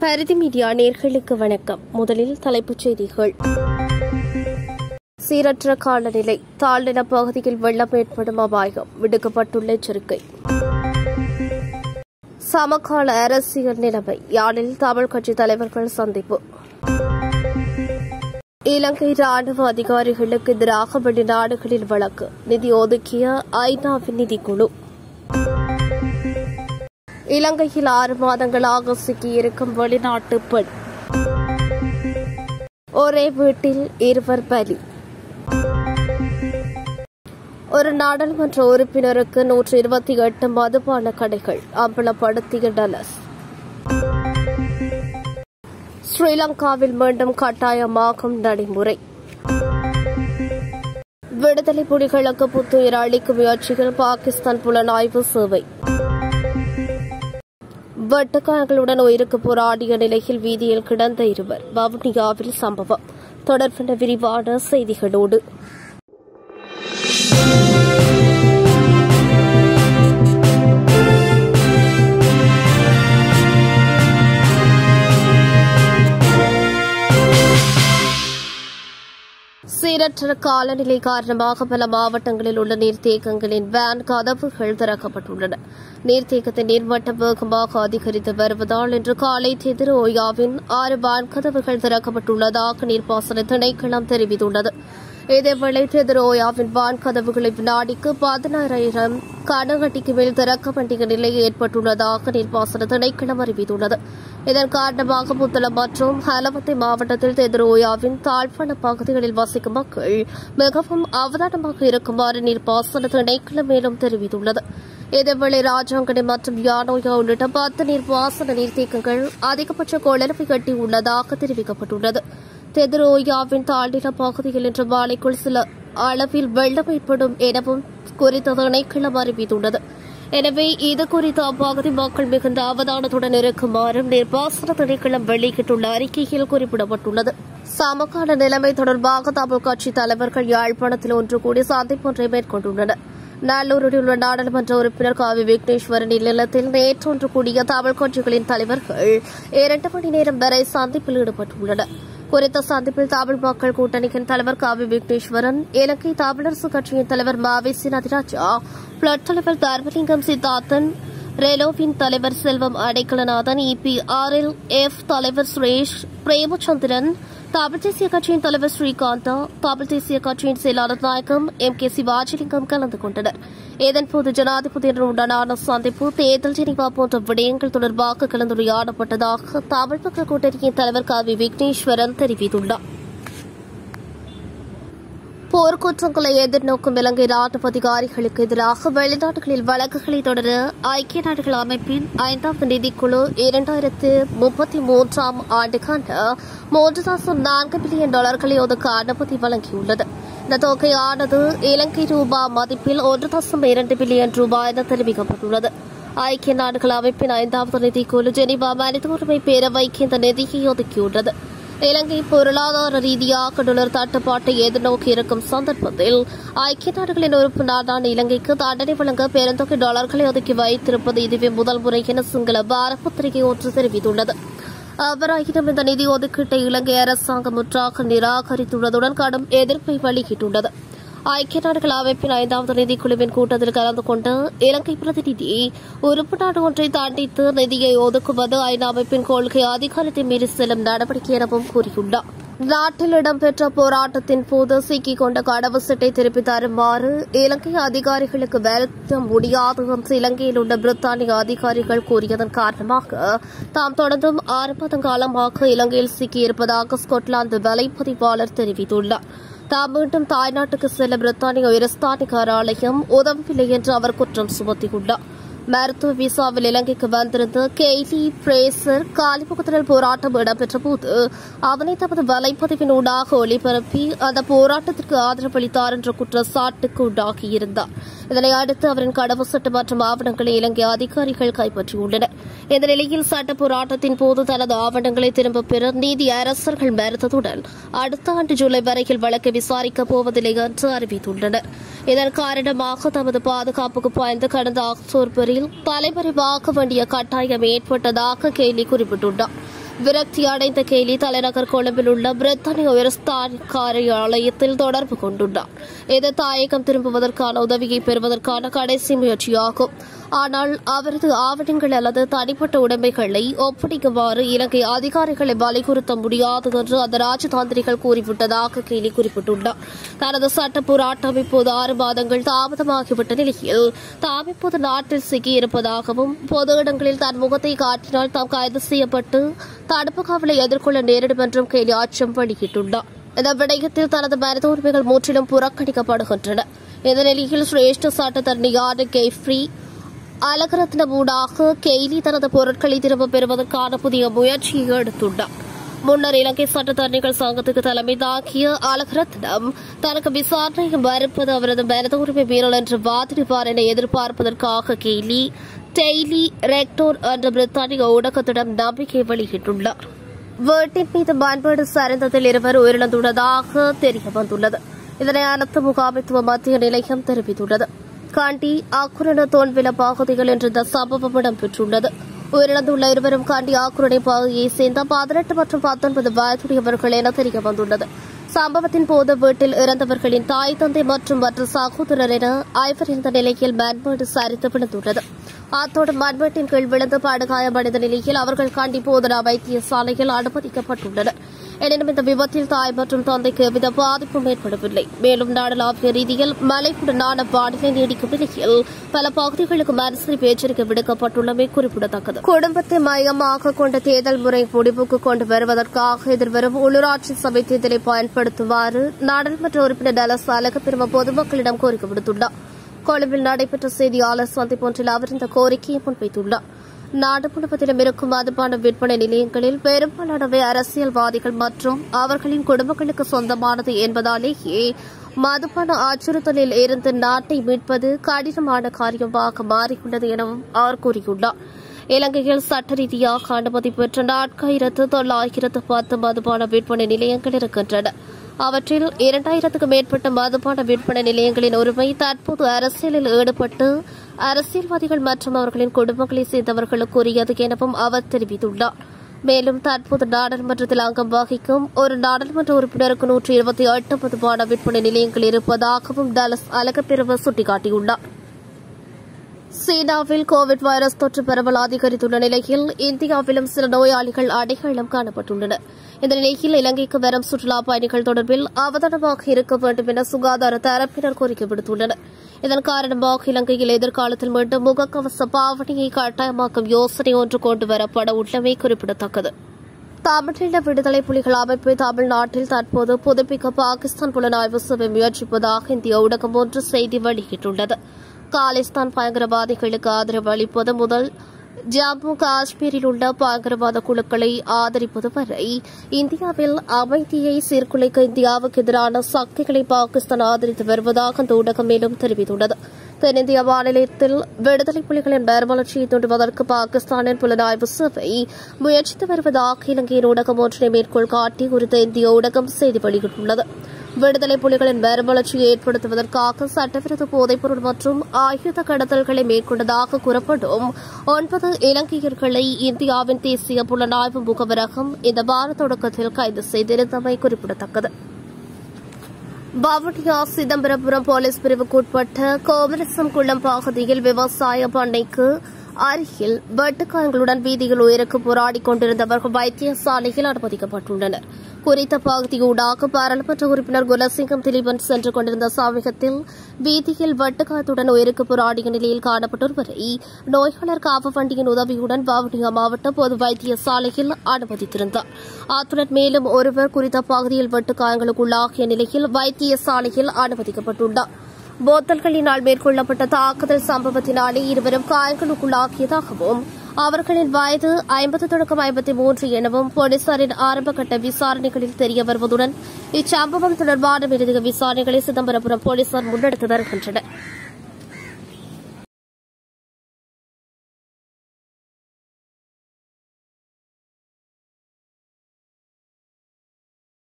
பரிதி media நேர்களுக்கு வணக்கம் முதலில் தலைப்புச் செய்திகள் சீரற்ற காலநிலை தாழ்நில பகுதியில் வெள்ளம் ஏற்படும் அபாயம் விடுக்கப்பட்டுள்ள எச்சரிக்கை சமகால அரசியல் நிலைமை யாழில் தமிழ் கட்சி தலைவர்கள் சந்திப்பு இலங்கை ராணுவ அதிகாரிகளுக்கு எதிராக வெளிநாடுகளில் வழக்கு நிதி ஒதுக்கிய ஐநாவின் நிதிக்குழு இலங்கையில் ஆறு மாதங்களாக சிக்கியிருக்கும் வெளிநாட்டு பெண் ஒரே வீட்டில் இருவர் பலி ஒரு நாடாளுமன்ற உறுப்பினருக்கு நூற்று இருபத்தி எட்டு மதுபான கடைகள் அம்பலப்படுத்திய டலஸ் ஸ்ரீலங்காவில் மீண்டும் கட்டாயமாகும் நடைமுறை விடுதலை புலிகளுக்கு புத்துயிர் அளிக்கும் முயற்சியில் பாகிஸ்தான் புலனாய்வு சேவை வெட்டுக்காயங்களுடன் உயிருக்கு போராடிய நிலையில் வீதியில் கிடந்த இருவர் வவுனியாவில் சம்பவம் தொடர்பான விரிவான செய்திகளோடு சீரற்ற காலநிலை காரணமாக பல மாவட்டங்களில் உள்ள நீர்த்தேக்கங்களின் வேன் கதவுகள் திறக்கப்பட்டுள்ளன நீர்த்தேக்கத்தின் நீர்மட்டம் வேகமாக அதிகரித்து வருவதால் இன்று காலை திதிர ஓயாவின் ஆறு வான் கதவுகள் திறக்கப்பட்டுள்ளதாக நீர்ப்பாசன திணைக்களம் தெரிவித்துள்ளது இதேவேளை திதிர ஓயாவின் வான் கதவுகளை வினாடிக்கு பதினாறாயிரம் கனகட்டிக்கு மேல் திறக்க வேண்டிய நிலை ஏற்பட்டுள்ளதாக நீர்ப்பாசன திணைக்களம் அறிவித்துள்ளது இதன் காரணமாக புத்தளம் மற்றும் ஹலவத்தை மாவட்டத்தில் தெதிரோயாவின் தாழ்வான பகுதிகளில் வசிக்கும் மக்கள் மிகவும் அவதானமாக இருக்குமாறு நீர்ப்பாசன திணைக்களம் மேலும் தெரிவித்துள்ளது இதேவேளை ராஜாங்கனி மற்றும் யானோயா உள்ளிட்ட பத்து நீர்ப்பாசன நீர்த்தேக்கங்கள் அதிகபட்ச கொள்ளளவை கட்டியுள்ளதாக தெரிவிக்கப்பட்டுள்ளது தெதிரோயாவின் தாழ்நில பகுதியில் இன்று மாலைக்குள் சில அளவில் வெள்ளம் ஏற்படும் எனவும் குறித்த திணைக்களம் அறிவித்துள்ளது எனவே இது குறித்து அப்பகுதி மக்கள் மிகுந்த அவதானத்துடன் இருக்குமாறும் நீர்ப்பாசன திணைக்களம் வெளியிட்டுள்ள அறிக்கையில் குறிப்பிடப்பட்டுள்ளது சமகால நிலைமை தொடர்பாக தமிழ் கட்சி தலைவர்கள் யாழ்ப்பாணத்தில் ஒன்று கூடி சந்திப்பு ஒன்றை மேற்கொண்டுள்ளனர் நல்லூரில் உள்ள நாடாளுமன்ற உறுப்பினர் காவி விக்னேஸ்வரன் இல்லத்தில் நேற்று ஒன்று கூடிய தமிழ் கட்சிகளின் தலைவர்கள் இரண்டு மணி நேரம் வரை சந்திப்பில் ஈடுபட்டுள்ளனர் குறித்த சந்திப்பில் தமிழ் மக்கள் கூட்டணியின் தலைவர் காவி விக்னேஸ்வரன் இலங்கை தமிழரசு கட்சியின் தலைவர் மாவேசி நதிராஜா பிளட் தலைவர் தர்மலிங்கம் சித்தார்த்தன் ரெலோவின் தலைவர் செல்வம் அடைக்கலநாதன் இபிஆர்எல் எஃப் தலைவர் சுரேஷ் பிரேமச்சந்திரன் தமிழ் தேசிய கட்சியின் தலைவர் ஸ்ரீகாந்தா தமிழ் தேசிய கட்சியின் செயலாளர் நாயகம் எம் கே சிவாஜிலிங்கம் கலந்து கொண்டனர் இதன்போது ஜனாதிபதியுடனான சந்திப்பு தேர்தல் ஜெனிவா போன்ற விடயங்கள் தொடர்பாக கலந்துரையாடப்பட்டதாக தமிழ் மக்கள் கூட்டணியின் தலைவர் காவி விக்னேஸ்வரன் தெரிவித்துள்ளார் போர்க்குற்றங்களை எதிர்நோக்கும் இலங்கை ராணுவ அதிகாரிகளுக்கு எதிராக வெளிநாடுகளில் வழக்குகளை தொடர ஐக்கிய நாடுகள் அமைப்பின் ஐந்தாவது நிதிக்குழு இரண்டாயிரத்து முப்பத்தி மூன்றாம் ஆண்டுக்கான மூன்று தசம் நான்கு பில்லியன் டாலர்களை ஒதுக்க அனுமதி வழங்கியுள்ளது இந்த தொகையானது இலங்கை ரூபாய் மதிப்பில் ஒன்று தசம் இரண்டு பில்லியன் ரூபாய் என தெரிவிக்கப்பட்டுள்ளது ஐக்கிய நாடுகள் அமைப்பின் ஐந்தாவது நிதிக்குழு ஜெனிவா மனித உரிமை பேரவைக்கு இந்த நிதியை ஒதுக்கியுள்ளது இலங்கை பொருளாதார ரீதியாக டாலர் தட்டுப்பாட்டை எதிர்நோக்கி இருக்கும் சந்தர்ப்பத்தில் ஐக்கிய நாடுகளின் உறுப்பு நாடான இலங்கைக்கு தண்டனை வழங்க பெருந்தொகை டாலர்களை ஒதுக்கி வைத்திருப்பது இதுவே முதல் முறை என சிங்கள வார பத்திரிகை ஒன்று தெரிவித்துள்ளது அவராயினும் இந்த நிதி ஒதுக்கீட்டை இலங்கை அரசாங்கம் முற்றாக நிராகரித்துள்ளதுடன் கடும் எதிர்ப்பை வெளியிட்டுள்ளது ஐக்கிய நாடுகள் அமைப்பின் ஐந்தாவது நிதிக்குழுவின் கூட்டத்தில் கலந்து கொண்ட இலங்கை பிரதிநிதி உறுப்பு நாடு ஒன்றை தண்டித்து நிதியை ஒதுக்குவது ஐநா அமைப்பின் கொள்கை அதிகாரத்தை மீறி செல்லும் நடவடிக்கை எனவும் கூறியுள்ளார் நாட்டில் இடம்பெற்ற போராட்டத்தின் போது சிக்கிக் கொண்ட கடவுச்சீட்டை திருப்பி தருமாறு இலங்கை அதிகாரிகளுக்கு வருத்த முடியாது என்று இலங்கையில் உள்ள பிரித்தானிய அதிகாரிகள் கூறியதன் காரணமாக தாம் தொடர்ந்தும் ஆறு மாதம் காலமாக இலங்கையில் சிக்கியிருப்பதாக ஸ்கொட்லாந்து வலைப்பதிவாளர் தெரிவித்துள்ளார் தாம் மீண்டும் தாய்நாட்டுக்கு செல்ல பிரித்தானிய உயர்ஸ்தானிகார ஆலயம் உதவவில்லை என்று அவர் குற்றம் சுமத்தியுள்ளார் மருத்துவ விசாவில் இலங்கைக்கு வந்திருந்த கெய்லி பிரேசர் காலிமுகத்திடல் போராட்டம் இடம்பெற்ற போது அதனை தமது வலைப்பதிவின் ஊடாக ஒளிபரப்பி அந்த போராட்டத்திற்கு ஆதரவளித்தார் என்ற குற்றச்சாட்டுக்கு உள்ளாகியிருந்தார் இதனை அடுத்து அவரின் கடவு சட்ட மற்றும் ஆவணங்களை இலங்கை அதிகாரிகள் கைப்பற்றியுள்ளனர் இந்த நிலையில் சட்ட போராட்டத்தின் போது தனது ஆவணங்களை திரும்பப் பெற நீதி அரசர்கள் மறுத்ததுடன் அடுத்த ஆண்டு ஜூலை வரையில் வழக்கை விசாரிக்கப் போவதில்லை என்று அறிவித்துள்ளனர் இதன் காரணமாக தமது பாதுகாப்புக்கு பாய்ந்து கடந்த அக்டோபரில் தலைமறைவாக வேண்டிய கட்டாயம் ஏற்பட்டதாக கேலி குறிப்பிட்டுள்ளார் விரக்தி அடைந்த கேலி தலைநகர் கொழும்பில் உள்ள பிரித்தானிய உயர்ஸ்தான காரியாலயத்தில் தொடர்பு கொண்டுள்ளார் இது தாயகம் திரும்புவதற்கான உதவியை பெறுவதற்கான கடைசி முயற்சியாகும் ஆனால் அவரது ஆவணங்கள் அல்லது தனிப்பட்ட உடைமைகளை ஒப்படைக்குமாறு இலங்கை அதிகாரிகளை வலியுறுத்த முடியாது என்று அந்த ராஜதாந்திரிகள் கூறிவிட்டதாக கேலி குறிப்பிட்டுள்ளார் தனது சட்ட போராட்டம் இப்போது ஆறு மாதங்கள் தாமதமாகிவிட்ட நிலையில் தாம் இப்போது நாட்டில் சிக்கியிருப்பதாகவும் பொது இடங்களில் தன் முகத்தை காட்டினால் தாம் கைது செய்யப்பட்டு தடுப்பு காவலை எதிர்கொள்ள நேரிடும் என்றும் கேலி அச்சம் வெளியிட்டுள்ளார் இந்த விடயத்தில் தனது மனித உரிமைகள் முற்றிலும் புறக்கணிக்கப்படுகின்றன இந்த நிலையில் சிரேஷ்ட சட்டத்தரணியான கெய்ஃப்ரி அலகரத்ன ஊடாக கெய்லி தனது பொருட்களை திரும்பப் பெறுவதற்கான புதிய முயற்சியை எடுத்துள்ளார் முன்னர் இலங்கை சட்டத்தரணிகள் சங்கத்துக்கு தலைமை தாக்கிய அலகரத்னம் தனக்கு விசாரணையை மறுப்பது அவரது மனித உரிமை மீறல் என்று வாதிடுவார் என எதிர்பார்ப்பதற்காக கெய்லி டெய்லி ரெக்டோர் என்ற பிரித்தானிய ஊடகத்திடம் நம்பிக்கை வெளியிட்டுள்ளார் வீட்டின் மீது மண்வீடு சரிந்ததில் இருவர் உயிரிழந்துள்ளதாக தெரிய வந்துள்ளது இதனை அனைத்து முகாமைத்துவ மத்திய நிலையம் தெரிவித்துள்ளது காண்டி ஆக்குரண தோல்வில பகுதிகள் என்ற இந்த சம்பவம் இடம்பெற்றுள்ளது உயிரிழந்துள்ள இருவரும் காண்டி ஆக்குரணை பகுதியை சேர்ந்த பதினெட்டு மற்றும் பத்தொன்பது வயதுடையவர்கள் என தெரிய வந்துள்ளது சம்பவத்தின் போது வீட்டில் இறந்தவர்களின் தாய் தந்தை மற்றும் மற்ற சகோதரர் என ஐவர் இருந்த நிலையில் மண்வீடு சரிந்து விழுந்துள்ளது அத்தோடு மண்வெட்டின் கீழ் விழுந்து படுகாயமடைந்த நிலையில் அவர்கள் காண்டி போதனா வைத்தியசாலையில் அனுமதிக்கப்பட்டுள்ளனர் எனினும் இந்த விபத்தில் தாய் மற்றும் தந்தைக்கு எவ்வித பாதிப்பும் ஏற்படவில்லை மேலும் நாடளாவிய ரீதியில் மழைக்குடனான வானிலை நீடிக்கும் நிலையில் பல பகுதிகளுக்கு மறுசரிப்பு எச்சரிக்கை விடுக்கப்பட்டுள்ளமை குறிப்பிடத்தக்கது குடும்பத்தை மையமாக கொண்ட தேர்தல் முறை முடிவுக்கு கொண்டு வருவதற்காக எதிர்வரும் உள்ளூராட்சி சபை தேர்தலை பயன்படுத்துமாறு நாடாளுமன்ற உறுப்பினர் டலஸ் அழகப்பெரும பொதுமக்களிடம் கோரிக்கை விடுத்துள்ளார் கொழும்பில் நடைபெற்ற செய்தியாளர் சந்திப்பு ஒன்றில் அவர் இந்த கோரிக்கையை முன்வைத்துள்ளார் நாடு முழுவதிலும் இருக்கும் மதுபான விற்பனை நிலையங்களில் பெரும்பாலானவை அரசியல்வாதிகள் மற்றும் அவர்களின் குடும்பங்களுக்கு சொந்தமானது என்பதாலேயே மதுபான அச்சுறுத்தலில் இருந்து நாட்டை மீட்பது கடினமான காரியமாக மாறியுள்ளது எனவும் அவர் கூறியுள்ளார் இலங்கையில் சட்ட ரீதியாக அனுமதி பெற்ற நான்காயிரத்து தொள்ளாயிரத்து பத்து மதுபான விற்பனை நிலையங்கள் இருக்கின்றன அவற்றில் இரண்டாயிரத்துக்கும் மேற்பட்ட மதுபான விற்பனை நிலையங்களின் உரிமை தற்போது அரசியலில் ஈடுபட்டு அரசியல்வாதிகள் மற்றும் அவர்களின் குடும்பங்களைச் சேர்ந்தவர்களுக்கு உரியது எனவும் அவர் தெரிவித்துள்ளார் மேலும் தற்போது நாடாளுமன்றத்தில் அங்கம் வகிக்கும் ஒரு நாடாளுமன்ற உறுப்பினருக்கு நூற்றி இருபத்தி எட்டு மதுபான விற்பனை நிலையங்கள் இருப்பதாகவும் டலஸ் அழகப்பெருவர் சுட்டிக்காட்டியுள்ளார் சீனாவில் கோவிட் வைரஸ் தொற்று பரவல் அதிகரித்துள்ள நிலையில் இந்தியாவிலும் சில நோயாளிகள் அடையாளம் காணப்பட்டுள்ளனர் இந்த நிலையில் இலங்கைக்கு வரும் சுற்றுலா பயணிகள் தொடர்பில் அவதானமாக இருக்க வேண்டும் என சுகாதார தரப்பினர் கோரிக்கை விடுத்துள்ளனர் இதன் காரணமாக இலங்கையில் எதிர்காலத்தில் மீண்டும் முகக்கவச பாவனையை கட்டாயமாக்கும் யோசனை ஒன்று கொண்டு வரப்பட உள்ளமை குறிப்பிடத்தக்கது தமிழீழ விடுதலை புலிகள் அமைப்பு தமிழ்நாட்டில் தற்போது புதுப்பிக்க பாகிஸ்தான் புலனாய்வு சபை முயற்சிப்பதாக இந்திய ஊடகம் ஒன்று செய்தி வெளியிட்டுள்ளது காலிஸ்தான் பயங்கரவாதிகளுக்கு ஆதரவு அளிப்பது முதல் ஜம்மு காஷ்மீரில் உள்ள பயங்கரவாத குழுக்களை ஆதரிப்பது வரை இந்தியாவில் அமைதியை சீர்குலைக்க இந்தியாவுக்கு எதிரான சக்திகளை பாகிஸ்தான் ஆதரித்து வருவதாக அந்த ஊடகம் மேலும் தெரிவித்துள்ளது தென்னிந்திய மாநிலத்தில் விடுதலை புலிகளின் மறுமலர்ச்சியை தூண்டுவதற்கு பாகிஸ்தானின் புலனாய்வு சபை முயற்சித்து வருவதாக இலங்கையின் ஊடகம் ஒன்றை மேற்கோள் காட்டி குறித்த இந்திய ஊடகம் செய்தி வெளியிட்டுள்ளது விடுதலை புலிகளின் மறுமலர்ச்சியை ஏற்படுத்துவதற்காக சட்டவிரோத போதைப்பொருள் மற்றும் ஆயுத கடத்தல்களை மேற்கொண்டதாக கூறப்படும் ஒன்பது இலங்கையர்களை இந்தியாவின் தேசிய புலனாய்வு முகவரகம் இந்த வார தொடக்கத்தில் கைது செய்திருந்தமை குறிப்பிடத்தக்கது வவுனியா சிதம்பரபுரம் போலீஸ் பிரிவுக்குட்பட்ட கோமரசம் குளம் பகுதியில் விவசாய பண்ணைக்கு அருகில் வெட்டுக்காயங்களுடன் வீதியில் உயிருக்கு போராடிக் கொண்டிருந்தவர்கள் வைத்தியசாலையில் அனுமதிக்கப்பட்டுள்ளனர் குறித்த பகுதியூடாக பாராளுமன்ற உறுப்பினர் குலசிங்கம் திலீபன் சென்று கொண்டிருந்த சமீபத்தில் வீதியில் வெட்டுக்காயத்துடன் உயிருக்கு போராடிய நிலையில் காணப்பட்டொருவரை நோயாளர் காப்பு வண்டியின் உதவியுடன் வவுனியா மாவட்ட பொது வைத்தியசாலையில் அனுமதித்திருந்தார் அத்துடன் மேலும் ஒருவர் குறித்த பகுதியில் வெட்டுக்காயங்களுக்குள்ளாகிய நிலையில் வைத்தியசாலையில் அனுமதிக்கப்பட்டுள்ளார் போத்தல்களினால் மேற்கொள்ளப்பட்ட தாக்குதல் சம்பவத்தினாலே இருவரும் காயங்களுக்குள்ளாகியதாகவும் அவர்களின் வயது ஐம்பது தொடக்கம் ஐம்பத்தி மூன்று எனவும் போலீசாரின் ஆரம்பகட்ட விசாரணைகளில் தெரிய வருவதுடன் இச்சம்பவம் தொடர்பான மேலதிக விசாரணைகளை சிதம்பரபுரம் போலீசார் முன்னெடுத்து வருகின்றனர்